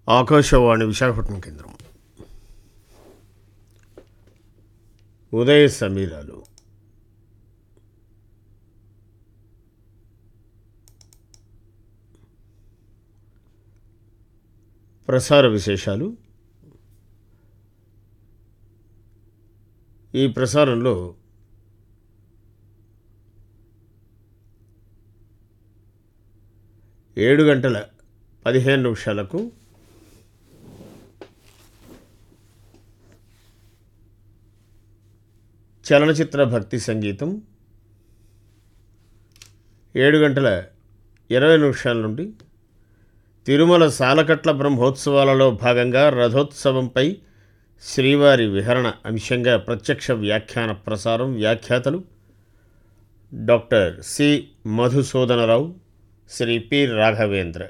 ఆకాశవాణి విశాఖపట్నం కేంద్రం ఉదయ సమీరాలు ప్రసార విశేషాలు ఈ ప్రసారంలో ఏడు గంటల పదిహేను నిమిషాలకు చలనచిత్ర భక్తి సంగీతం ఏడు గంటల ఇరవై నిమిషాల నుండి తిరుమల సాలకట్ల బ్రహ్మోత్సవాలలో భాగంగా రథోత్సవంపై శ్రీవారి విహరణ అంశంగా ప్రత్యక్ష వ్యాఖ్యాన ప్రసారం వ్యాఖ్యాతలు doctor C Madhusudanarao Shri P Raghavendra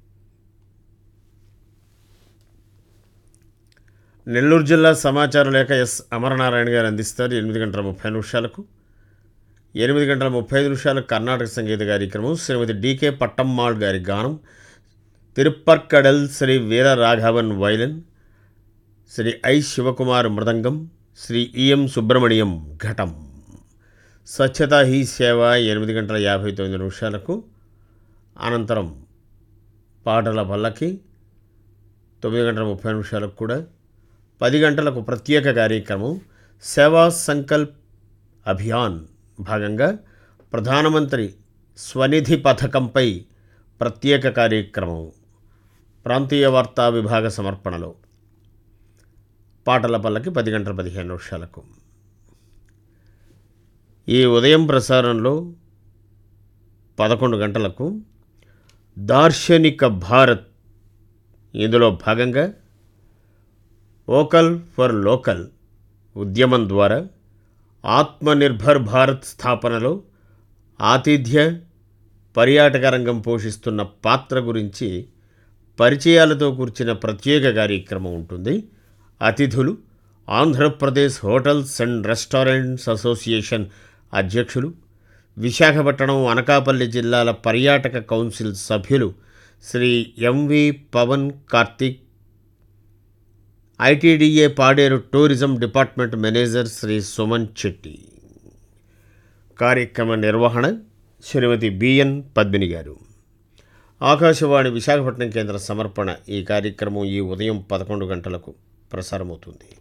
Nellore జిల్లా సమాచార లేఖ ఎస్ అమరనారాయణ గారు అందిస్తారు ఎనిమిది గంటల ముప్పై నిమిషాలకు ఎనిమిది గంటల ముప్పై ఐదు నిమిషాలకు కర్ణాటక సంగీత కార్యక్రమం శ్రీమతి డికే పట్టమ్మాళ్ గారి గానం తిరుప్పర్కడల్ శ్రీ వీర రాఘవన్ వైలన్ శ్రీ ఐ శివకుమార్ మృదంగం శ్రీ ఈఎం సుబ్రహ్మణ్యం ఘటం స్వచ్ఛతా హీ సేవ ఎనిమిది గంటల యాభై తొమ్మిది నిమిషాలకు అనంతరం పాటల పల్లకి తొమ్మిది గంటల ముప్పై నిమిషాలకు కూడా పది గంటలకు ప్రత్యేక కార్యక్రమం సేవా సంకల్ప్ అభియాన్ భాగంగా ప్రధానమంత్రి స్వనిధి పథకంపై ప్రత్యేక కార్యక్రమం ప్రాంతీయ వార్తా విభాగ సమర్పణలో పాటల పల్లకి పది గంటల పదిహేను నిమిషాలకు ఈ ఉదయం ప్రసారంలో పదకొండు గంటలకు దార్శనిక భారత్ ఇందులో భాగంగా వోకల్ ఫర్ లోకల్ ఉద్యమం ద్వారా ఆత్మనిర్భర్ భారత్ స్థాపనలో ఆతిథ్య పర్యాటక రంగం పోషిస్తున్న పాత్ర గురించి పరిచయాలతో కూర్చిన ప్రత్యేక కార్యక్రమం ఉంటుంది అతిథులు Andhra Pradesh hotels and restaurants association అధ్యక్షులు విశాఖపట్నం అనకాపల్లి జిల్లాల పర్యాటక కౌన్సిల్ సభ్యులు Shri M V Pavan Karthik ITDA Paderu tourism department manager Shri Suman Chetti కార్యక్రమ నిర్వహణ శ్రీమతి బిఎన్ పద్మిని గారు ఆకాశవాణి విశాఖపట్నం కేంద్ర సమర్పణ ఈ కార్యక్రమం ఈ ఉదయం పదకొండు గంటలకు ప్రసారమవుతుంది